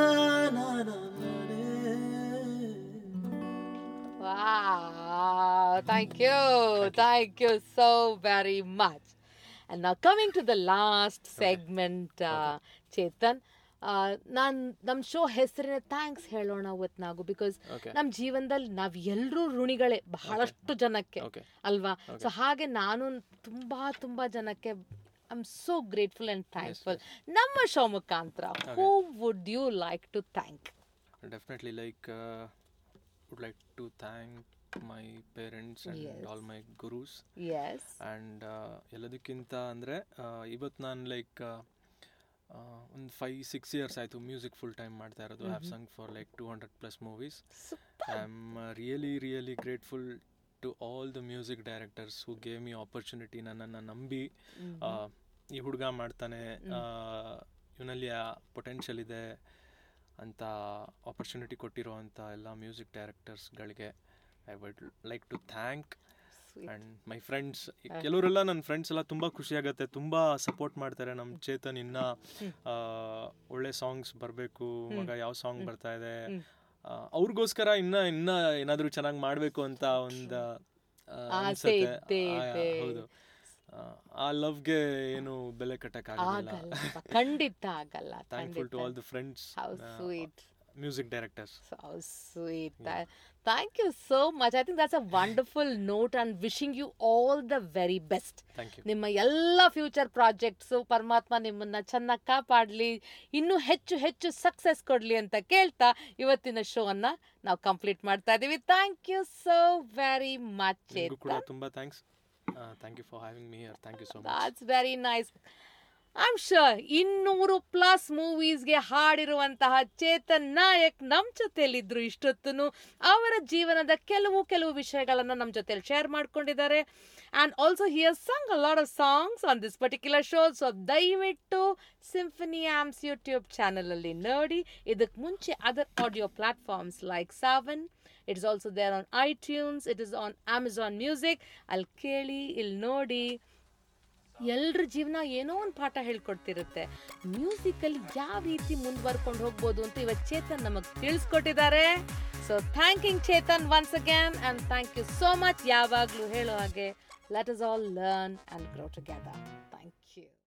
Wow, thank you. Thank you so very much. And now coming to the last segment, uh, Chetan. ನಾನು ನಮ್ಮ ಶೋ ಹೆಸರಿನ ಥ್ಯಾಂಕ್ಸ್ ಹೇಳೋಣ ಅವತ್ತು ನಾವು ಬಿಕಾಸ್ Okay. ನಮ್ಮ ಜೀವನದಲ್ಲಿ ನಾವು ಎಲ್ಲರೂ ಋಣಿಗಳೇ ಬಹಳಷ್ಟು ಜನಕ್ಕೆ Okay. ಅಲ್ವಾ ಸೊ ಹಾಗೆ ನಾನು ತುಂಬಾ ತುಂಬಾ ಜನಕ್ಕೆ I am so grateful and thankful ನಮ್ಮ ಶೋ ಮುಖಾಂತರ who would you like to thank definitely like would like to thank my parents Yes. And all my gurus yes and ಎಲ್ಲದಕ್ಕಿಂತ ಅಂದರೆ ಇವತ್ತು ನಾನು ಲೈಕ್ ಒಂದು ಫೈವ್ ಸಿಕ್ಸ್ ಇಯರ್ಸ್ ಆಯಿತು music full time ಮಾಡ್ತಾ ಇರೋದು have sung for like two hundred plus movies I am really really grateful to all the music directors who gave me opportunity ನನ್ನನ್ನು ನಂಬಿ ಆ, ಈ ಹುಡುಗ ಮಾಡ್ತಾನೆ ಇವನಲ್ಲಿ ಪೊಟೆನ್ಷಿಯಲ್ ಇದೆ ಅಂತ ಆಪರ್ಚುನಿಟಿ ಕೊಟ್ಟಿರೋ ಅಂಥ ಎಲ್ಲ ಮ್ಯೂಸಿಕ್ ಡೈರೆಕ್ಟರ್ಸ್ಗಳಿಗೆ I would like to thank and my friends ಕೆಲವರೆಲ್ಲ ನನ್ನ ಫ್ರೆಂಡ್ಸ್ ಎಲ್ಲ ತುಂಬ ಖುಷಿ ಆಗುತ್ತೆ ತುಂಬ ಸಪೋರ್ಟ್ ಮಾಡ್ತಾರೆ ನಮ್ಮ ಚೇತನ್ ಇನ್ನ ಆ, ಒಳ್ಳೆ ಸಾಂಗ್ಸ್ ಬರಬೇಕು ಮಗ ಯಾವ ಸಾಂಗ್ ಬರ್ತಾ ಇದೆ ಆ, ಅವ್ರಿಗೋಸ್ಕರ ಇನ್ನ ಇನ್ನ ಏನಾದರೂ ಚೆನ್ನಾಗಿ ಮಾಡಬೇಕು ಅಂತ ಒಂದು ಆಸೆ ಇದ್ದೇ ಇದೆ. ಹೌದು ಆ, ಆ ಲವ್ಗೆ ಏನು ಬೆಲೆ ಕಟ್ಟಕ್ಕಾಗಲ್ಲ ಆಗಲ್ಲ ಖಂಡಿತ ಆಗಲ್ಲ ಥ್ಯಾಂಕ್ಫುಲ್ ಟು ಖಂಡಿತ all the friends how sweet music directors So sweet. Tha- Thank you so much. I think that's a wonderful note and wishing you all the very best. Thank you ನಿಮ್ಮ ಎಲ್ಲ future projects ಪರಮಾತ್ಮ ನಿಮ್ಮನ್ನ ಚೆನ್ನಾಗಿ ಕಾಪಾಡಲಿ ಇನ್ನೂ ಹೆಚ್ಚು ಹೆಚ್ಚು success ಕೊಡಲಿ ಅಂತ ಕೇಳ್ತಾ ಇವತ್ತಿನ ಶೋ ಅನ್ನ ನಾವು ಕಂಪ್ಲೀಟ್ ಮಾಡ್ತಾ ಇದೀವಿ thank you so very much ನಿಮಗೂ ಕೂಡ ತುಂಬ thanks thank you for having me here thank you so much that's very nice I am sure ಇನ್ನೂರು ಪ್ಲಸ್ ಮೂವೀಸ್ಗೆ ಹಾಡಿರುವಂತಹ ಚೇತನ್ ನಾಯಕ್ ನಮ್ಮ ಜೊತೆಯಲ್ಲಿದ್ರು ಇಷ್ಟೊತ್ತನು ಅವರ ಜೀವನದ ಕೆಲವು ಕೆಲವು ವಿಷಯಗಳನ್ನು ನಮ್ಮ ಜೊತೆಲಿ ಶೇರ್ ಮಾಡ್ಕೊಂಡಿದ್ದಾರೆ and also here sung a lot of songs on this particular show so ದಯವಿಟ್ಟು ಸಿಂಫನಿ ಆಮ್ಸ್ ಯೂಟ್ಯೂಬ್ ಚಾನಲಲ್ಲಿ ನೋಡಿ ಇದಕ್ಕೆ ಮುಂಚೆ other audio platforms like Saavn it is also there on iTunes it is on Amazon music ಅಲ್ಲಿ ಕೇಳಿ ಇಲ್ಲಿ ನೋಡಿ ಎಲ್ಲರ ಜೀವನ ಏನೋ ಒಂದು ಪಾಠ ಹೇಳ್ಕೊಡ್ತಿರುತ್ತೆ ಮ್ಯೂಸಿಕಲ್ಲಿ ಯಾವ ರೀತಿ ಮುಂದುವರ್ಕೊಂಡು ಹೋಗ್ಬೋದು ಅಂತ ಇವತ್ತು ಚೇತನ್ ನಮಗೆ ತಿಳಿಸ್ಕೊಟ್ಟಿದ್ದಾರೆ so thanking Chetan once again and thank you so much ಯಾವಾಗಲೂ ಹೇಳೋ ಹಾಗೆ let us all learn and grow together thank you